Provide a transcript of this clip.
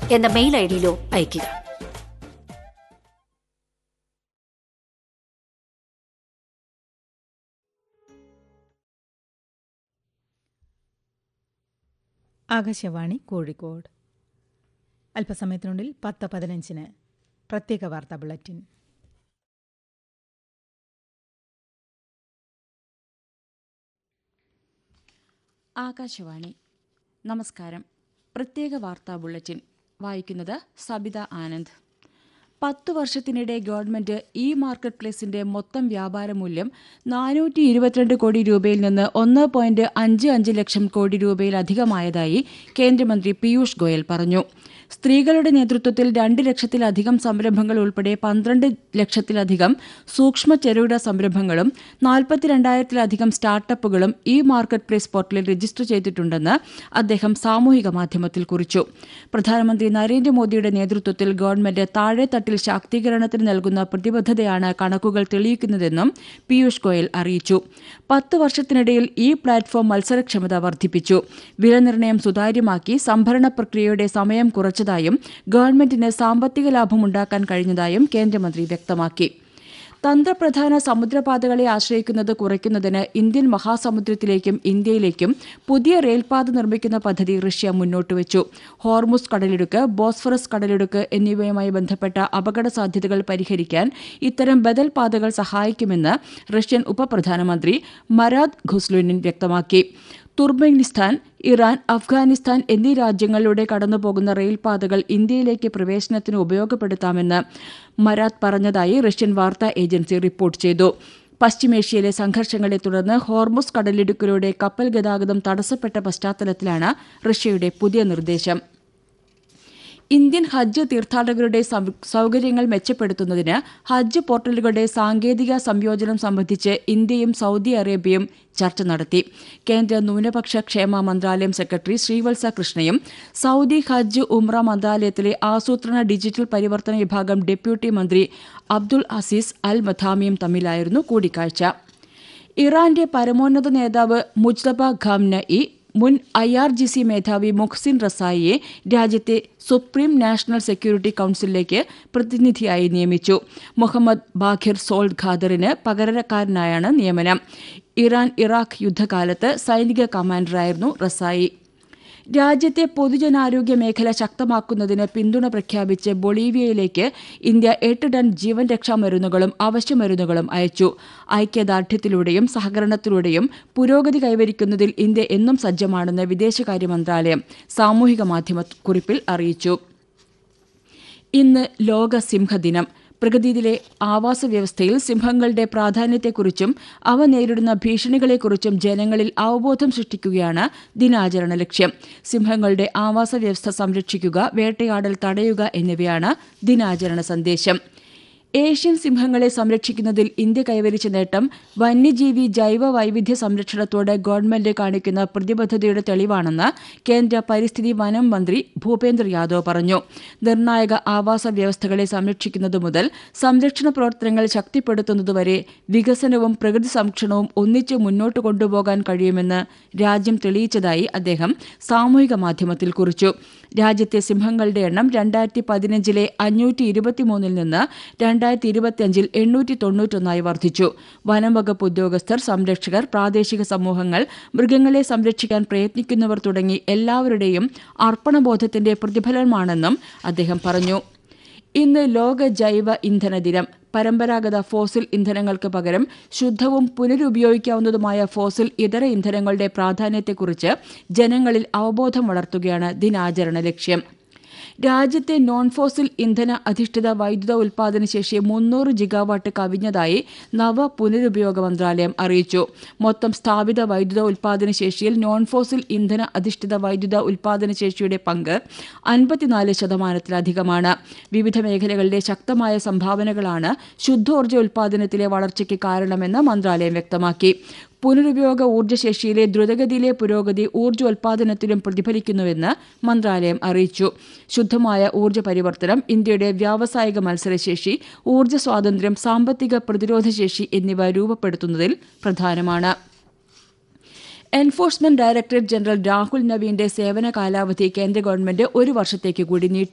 എന്ന mail I ഡിയിലോ അയയ്ക്കുക ആകാശവാണി കോഴിക്കോട് അല്പസമയത്തിനുള്ളിൽ പത്ത് പതിനഞ്ചിന് പ്രത്യേക വാർത്താ ബുള്ളറ്റിൻ ആകാശവാണി നമസ്കാരം പ്രത്യേക വാർത്താ ബുള്ളറ്റിൻ വായിക്കുന്നത് സബിത ആനന്ദ് പത്തു വർഷത്തിനിടെ ഗവൺമെന്റ് ഇ മാർക്കറ്റ് പ്ലേസിന്റെ മൊത്തം വ്യാപാര മൂല്യം നാനൂറ്റി ഇരുപത്തിരണ്ട് കോടി രൂപയിൽ നിന്ന് ഒന്ന് പോയിന്റ് അഞ്ച് അഞ്ച് ലക്ഷം കോടി രൂപയിലധികമായതായി കേന്ദ്രമന്ത്രി പീയൂഷ് ഗോയൽ പറഞ്ഞു സ്ത്രീകളുടെ നേതൃത്വത്തിൽ രണ്ട് ലക്ഷത്തിലധികം സംരംഭങ്ങൾ ഉൾപ്പെടെ പന്ത്രണ്ട് ലക്ഷത്തിലധികം സൂക്ഷ്മ ചെറുകിട സംരംഭങ്ങളും നാൽപ്പത്തിരണ്ടായിരത്തിലധികം സ്റ്റാർട്ടപ്പുകളും ഇ മാർക്കറ്റ് പ്ലേസ് പോർട്ടലിൽ രജിസ്റ്റർ ചെയ്തിട്ടുണ്ടെന്ന് അദ്ദേഹം സാമൂഹിക മാധ്യമത്തിൽ കുറിച്ചു പ്രധാനമന്ത്രി നരേന്ദ്രമോദിയുടെ നേതൃത്വത്തിൽ ഗവൺമെന്റ് താഴെത്തട്ടിൽ ശാക്തീകരണത്തിന് നൽകുന്ന പ്രതിബദ്ധതയാണ് കണക്കുകൾ തെളിയിക്കുന്നതെന്നും പീയൂഷ് ഗോയൽ അറിയിച്ചു പത്ത് വർഷത്തിനിടയിൽ ഈ പ്ലാറ്റ്ഫോം മത്സരക്ഷമത വർദ്ധിപ്പിച്ചു വിലനിർണ്ണയം സുതാര്യമാക്കി സംഭരണ പ്രക്രിയയുടെ സമയം കുറച്ചതായും ഗവൺമെന്റിന് സാമ്പത്തിക ലാഭമുണ്ടാക്കാൻ കഴിഞ്ഞതായും കേന്ദ്രമന്ത്രി വ്യക്തമാക്കി തന്ത്രപ്രധാന സമുദ്രപാതകളെ ആശ്രയിക്കുന്നത് കുറയ്ക്കുന്നതിന് ഇന്ത്യൻ മഹാസമുദ്രത്തിലേക്കും ഇന്ത്യയിലേക്കും പുതിയ റെയിൽപാത നിർമ്മിക്കുന്ന പദ്ധതി റഷ്യ മുന്നോട്ടുവച്ചു ഹോർമുസ് കടലിടുക്ക് ബോസ്ഫറസ് കടലിടുക്ക് എന്നിവയുമായി ബന്ധപ്പെട്ട അപകട സാധ്യതകൾ പരിഹരിക്കാൻ ഇത്തരം ബദൽ പാതകൾ സഹായിക്കുമെന്ന് റഷ്യൻ ഉപപ്രധാനമന്ത്രി മരാദ് ഖുസ്ലുനിൻ വ്യക്തമാക്കി തുർക്മെനിസ്ഥാൻ ഇറാൻ അഫ്ഗാനിസ്ഥാൻ എന്നീ രാജ്യങ്ങളിലൂടെ കടന്നുപോകുന്ന റെയിൽപാതകൾ ഇന്ത്യയിലേക്ക് പ്രവേശനത്തിന് ഉപയോഗപ്പെടുത്താമെന്ന് മരാത്ത് പറഞ്ഞതായി റഷ്യൻ വാർത്താ ഏജൻസി റിപ്പോർട്ട് ചെയ്തു പശ്ചിമേഷ്യയിലെ സംഘർഷങ്ങളെ തുടർന്ന് ഹോർമുസ് കടലിടുക്കിലൂടെ കപ്പൽ ഗതാഗതം തടസ്സപ്പെട്ട പശ്ചാത്തലത്തിലാണ് റഷ്യയുടെ പുതിയ നിർദ്ദേശം ഇന്ത്യൻ ഹജ്ജ് തീർത്ഥാടകരുടെ സൗകര്യങ്ങൾ മെച്ചപ്പെടുത്തുന്നതിന് ഹജ്ജ് പോർട്ടലുകളുടെ സാങ്കേതിക സംയോജനം സംബന്ധിച്ച് ഇന്ത്യയും സൗദി അറേബ്യയും ചർച്ച നടത്തി കേന്ദ്ര ന്യൂനപക്ഷ ക്ഷേമ മന്ത്രാലയം സെക്രട്ടറി ശ്രീവത്സ കൃഷ്ണയും സൗദി ഹജ്ജ് ഉംറ മന്ത്രാലയത്തിലെ ആസൂത്രണ ഡിജിറ്റൽ പരിവർത്തന വിഭാഗം ഡെപ്യൂട്ടി മന്ത്രി അബ്ദുൾ അസീസ് അൽ മഥാമിയും തമ്മിലായിരുന്നു കൂടിക്കാഴ്ച ഇറാന്റെ പരമോന്നത നേതാവ് മുജ്തബ ഖാംനഇ മുൻ ഐ ആർ ജി സി മേധാവി മുഹ്സിൻ റസായിയെ രാജ്യത്തെ സുപ്രീം നാഷണൽ സെക്യൂരിറ്റി കൌൺസിലിലേക്ക് പ്രതിനിധിയായി നിയമിച്ചു മുഹമ്മദ് ബാഖിർ സോൾഡ് ഖാദറിന് പകരക്കാരനായാണ് നിയമനം ഇറാൻ ഇറാഖ് യുദ്ധകാലത്ത് സൈനിക കമാൻഡറായിരുന്നു റസായി രാജ്യത്തെ പൊതുജനാരോഗ്യ മേഖല ശക്തമാക്കുന്നതിന് പിന്തുണ പ്രഖ്യാപിച്ച് ബൊളീവിയയിലേക്ക് ഇന്ത്യ എട്ട് ടൺ ജീവൻ രക്ഷാ മരുന്നുകളും അവശ്യ മരുന്നുകളും അയച്ചു ഐക്യദാർഢ്യത്തിലൂടെയും സഹകരണത്തിലൂടെയും പുരോഗതി കൈവരിക്കുന്നതിൽ ഇന്ത്യ എന്നും സജ്ജമാണെന്ന് വിദേശകാര്യ മന്ത്രാലയം സാമൂഹിക മാധ്യമ കുറിപ്പിൽ അറിയിച്ചു ഇന്ന് ലോക സിംഹദിനം പ്രകൃതിയിലെ ആവാസ വ്യവസ്ഥയിൽ സിംഹങ്ങളുടെ പ്രാധാന്യത്തെക്കുറിച്ചും അവ നേരിടുന്ന ഭീഷണികളെക്കുറിച്ചും ജനങ്ങളിൽ അവബോധം സൃഷ്ടിക്കുകയാണ് ദിനാചരണ ലക്ഷ്യം സിംഹങ്ങളുടെ ആവാസ വ്യവസ്ഥ സംരക്ഷിക്കുക വേട്ടയാടൽ തടയുക എന്നിവയാണ് ദിനാചരണ സന്ദേശം ഏഷ്യൻ സിംഹങ്ങളെ സംരക്ഷിക്കുന്നതിൽ ഇന്ത്യ കൈവരിച്ച നേട്ടം വന്യജീവി ജൈവ വൈവിധ്യ സംരക്ഷണത്തോട് ഗവൺമെന്റ് കാണിക്കുന്ന പ്രതിബദ്ധതയുടെ തെളിവാണെന്ന് കേന്ദ്ര പരിസ്ഥിതി വനം മന്ത്രി ഭൂപേന്ദ്ര യാദവ് പറഞ്ഞു നിർണായക ആവാസ വ്യവസ്ഥകളെ സംരക്ഷിക്കുന്നതു മുതൽ സംരക്ഷണ പ്രവർത്തനങ്ങൾ ശക്തിപ്പെടുത്തുന്നതുവരെ വികസനവും പ്രകൃതി സംരക്ഷണവും ഒന്നിച്ച് മുന്നോട്ട് കൊണ്ടുപോകാൻ കഴിയുമെന്ന് രാജ്യം തെളിയിച്ചതായി അദ്ദേഹം സാമൂഹിക മാധ്യമത്തിൽ കുറിച്ചു രാജ്യത്തെ സിംഹങ്ങളുടെ എണ്ണം രണ്ടായിരത്തി പതിനഞ്ചിലെ അഞ്ഞൂറ്റി ഇരുപത്തിമൂന്നിൽ നിന്ന് രണ്ടായിരത്തി ഇരുപത്തിയഞ്ചിൽ എണ്ണൂറ്റി തൊണ്ണൂറ്റൊന്നായി വർദ്ധിച്ചു വനം വകുപ്പ് ഉദ്യോഗസ്ഥർ സംരക്ഷകർ പ്രാദേശിക സമൂഹങ്ങൾ മൃഗങ്ങളെ സംരക്ഷിക്കാൻ പ്രയത്നിക്കുന്നവർ തുടങ്ങി എല്ലാവരുടെയും അർപ്പണബോധത്തിന്റെ പ്രതിഫലനമാണെന്നും അദ്ദേഹം പറഞ്ഞു ഇന്ന് ലോക ജൈവ ഇന്ധന ദിനം പരമ്പരാഗത ഫോസിൽ ഇന്ധനങ്ങൾക്ക് പകരം ശുദ്ധവും പുനരുപയോഗിക്കാവുന്നതുമായ ഫോസിൽ ഇതര ഇന്ധനങ്ങളുടെ പ്രാധാന്യത്തെക്കുറിച്ച് ജനങ്ങളിൽ അവബോധം വളർത്തുകയാണ് ദിനാചരണ ലക്ഷ്യം രാജ്യത്തെ നോൺ ഫോസിൽ ഇന്ധന അധിഷ്ഠിത വൈദ്യുത ഉൽപാദന ശേഷി മുന്നൂറ് ജിഗാവാട്ട് കവിഞ്ഞതായി നവ പുനരുപയോഗ മന്ത്രാലയം അറിയിച്ചു മൊത്തം സ്ഥാപിത വൈദ്യുത ഉൽപാദന ശേഷിയിൽ നോൺ ഫോസിൽ ഇന്ധന അധിഷ്ഠിത വൈദ്യുത ഉൽപാദന ശേഷിയുടെ പങ്ക് അൻപത്തിനാല് ശതമാനത്തിലധികമാണ് വിവിധ മേഖലകളിലെ ശക്തമായ സംഭാവനകളാണ് ശുദ്ധോർജ്ജ ഉൽപാദനത്തിലെ വളർച്ചയ്ക്ക് കാരണമെന്ന് മന്ത്രാലയം വ്യക്തമാക്കി പുനരുപയോഗ ഊർജ്ജശേഷിയിലെ ദ്രുതഗതിയിലെ പുരോഗതി ഊർജ്ജോൽപാദനത്തിലും പ്രതിഫലിക്കുന്നുവെന്ന് മന്ത്രാലയം അറിയിച്ചു ശുദ്ധമായ ഊർജ്ജ പരിവർത്തനം ഇന്ത്യയുടെ വ്യാവസായിക മത്സരശേഷി ഊർജ്ജ സ്വാതന്ത്ര്യം സാമ്പത്തിക പ്രതിരോധശേഷി എന്നിവ രൂപപ്പെടുത്തുന്നതിൽ പ്രധാനമാണ് എൻഫോഴ്സ്മെന്റ് ഡയറക്ടറേറ്റ് ജനറൽ രാഹുൽ നവീന്റെ സേവന കാലാവധി കേന്ദ്ര ഗവൺമെന്റ് ഒരു വർഷത്തേക്ക് കൂടി നീട്ടി